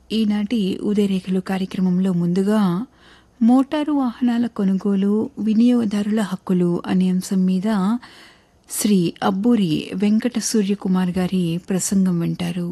ఈనాటి ఉదయరేఖలు కార్యక్రమంలో ముందుగా మోటారు వాహనాల కొనుగోలు వినియోగదారుల హక్కులు అనే అంశం మీద శ్రీ అబ్బూరి వెంకట సూర్యకుమార్ గారి ప్రసంగం వింటారు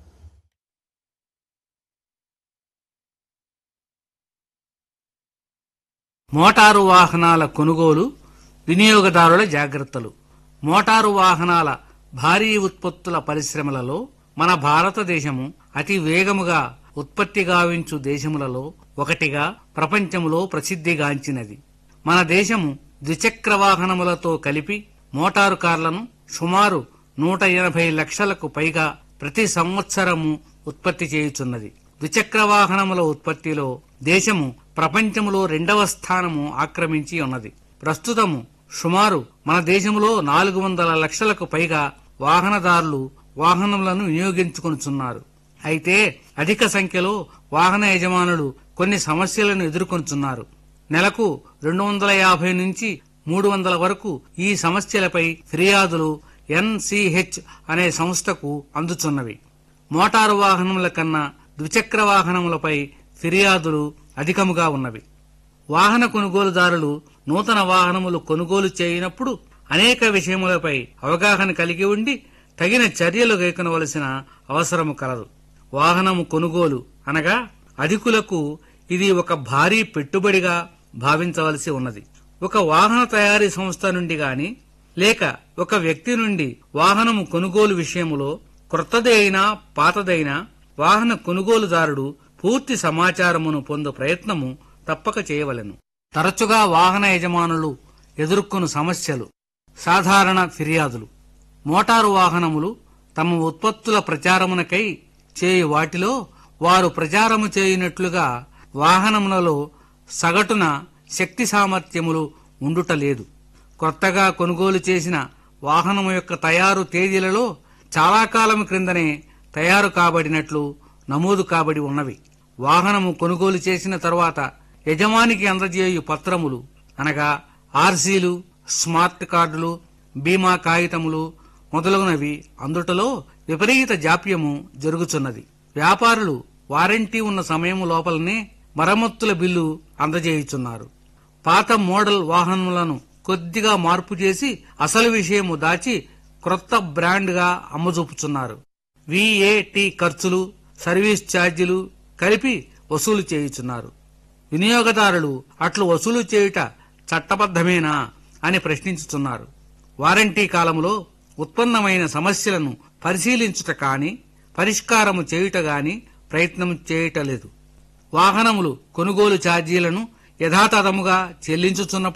మోటారు వాహనాల కొనుగోలు వినియోగదారుల జాగ్రత్తలు మోటారు వాహనాల భారీ ఉత్పత్తుల పరిశ్రమలలో మన భారతదేశము అతి వేగముగా ఉత్పత్తి గావించు దేశములలో ఒకటిగా ప్రపంచములో ప్రసిద్ధిగాంచినది మన దేశము ద్విచక్ర వాహనములతో కలిపి మోటారు కార్లను సుమారు నూట ఎనభై లక్షలకు పైగా ప్రతి సంవత్సరము ఉత్పత్తి చేయుచున్నది ద్విచక్ర వాహనముల ఉత్పత్తిలో దేశము ప్రపంచములో రెండవ స్థానము ఆక్రమించి ఉన్నది ప్రస్తుతము సుమారు మన దేశంలో నాలుగు వందల లక్షలకు పైగా వాహనదారులు వాహనములను వినియోగించుకొనుచున్నారు అయితే అధిక సంఖ్యలో వాహన యజమానులు కొన్ని సమస్యలను ఎదుర్కొంటున్నారు నెలకు రెండు వందల యాభై నుంచి మూడు వందల వరకు ఈ సమస్యలపై ఫిర్యాదులు ఎన్సిహెచ్ అనే సంస్థకు అందుచున్నవి మోటారు వాహనముల కన్నా ద్విచక్ర వాహనములపై ఫిర్యాదులు అధికముగా ఉన్నవి వాహన కొనుగోలుదారులు నూతన వాహనములు కొనుగోలు చేయనప్పుడు అనేక విషయములపై అవగాహన కలిగి ఉండి తగిన చర్యలు గైకొనవలసిన అవసరము కలదు వాహనము కొనుగోలు అనగా అధికులకు ఇది ఒక భారీ పెట్టుబడిగా భావించవలసి ఉన్నది ఒక వాహన తయారీ సంస్థ నుండి గాని లేక ఒక వ్యక్తి నుండి వాహనము కొనుగోలు విషయములో క్రొత్తది అయినా పాతదైనా వాహన కొనుగోలుదారుడు పూర్తి సమాచారమును పొందు ప్రయత్నము తప్పక చేయవలెను తరచుగా వాహన యజమానులు ఎదుర్కొను సమస్యలు సాధారణ ఫిర్యాదులు మోటారు వాహనములు తమ ఉత్పత్తుల ప్రచారమునకై చేయు వాటిలో వారు ప్రచారము చేయునట్లుగా వాహనములలో సగటున శక్తి సామర్థ్యములు ఉండుటలేదు కొత్తగా కొనుగోలు చేసిన వాహనము యొక్క తయారు తేదీలలో చాలా కాలం క్రిందనే తయారు కాబడినట్లు నమోదు కాబడి ఉన్నవి వాహనము కొనుగోలు చేసిన తరువాత యజమానికి అందజేయు పత్రములు అనగా ఆర్సీలు స్మార్ట్ కార్డులు బీమా కాగితములు మొదలగునవి అందుటలో విపరీత జాప్యము జరుగుచున్నది వ్యాపారులు వారంటీ ఉన్న సమయం లోపలనే మరమ్మతుల బిల్లు అందజేయుచున్నారు పాత మోడల్ వాహనములను కొద్దిగా మార్పు చేసి అసలు విషయము దాచి క్రొత్త బ్రాండ్గా అమ్మజూపుచున్నారు విఏటి ఖర్చులు సర్వీస్ ఛార్జీలు కలిపి వసూలు చేయుచున్నారు వినియోగదారులు అట్లు వసూలు చేయుట చట్టబద్ధమేనా అని ప్రశ్నించుతున్నారు వారంటీ కాలంలో ఉత్పన్నమైన సమస్యలను పరిశీలించుట కాని పరిష్కారము చేయుట గాని ప్రయత్నం చేయటలేదు వాహనములు కొనుగోలు ఛార్జీలను యథాతథముగా చెల్లించుచున్న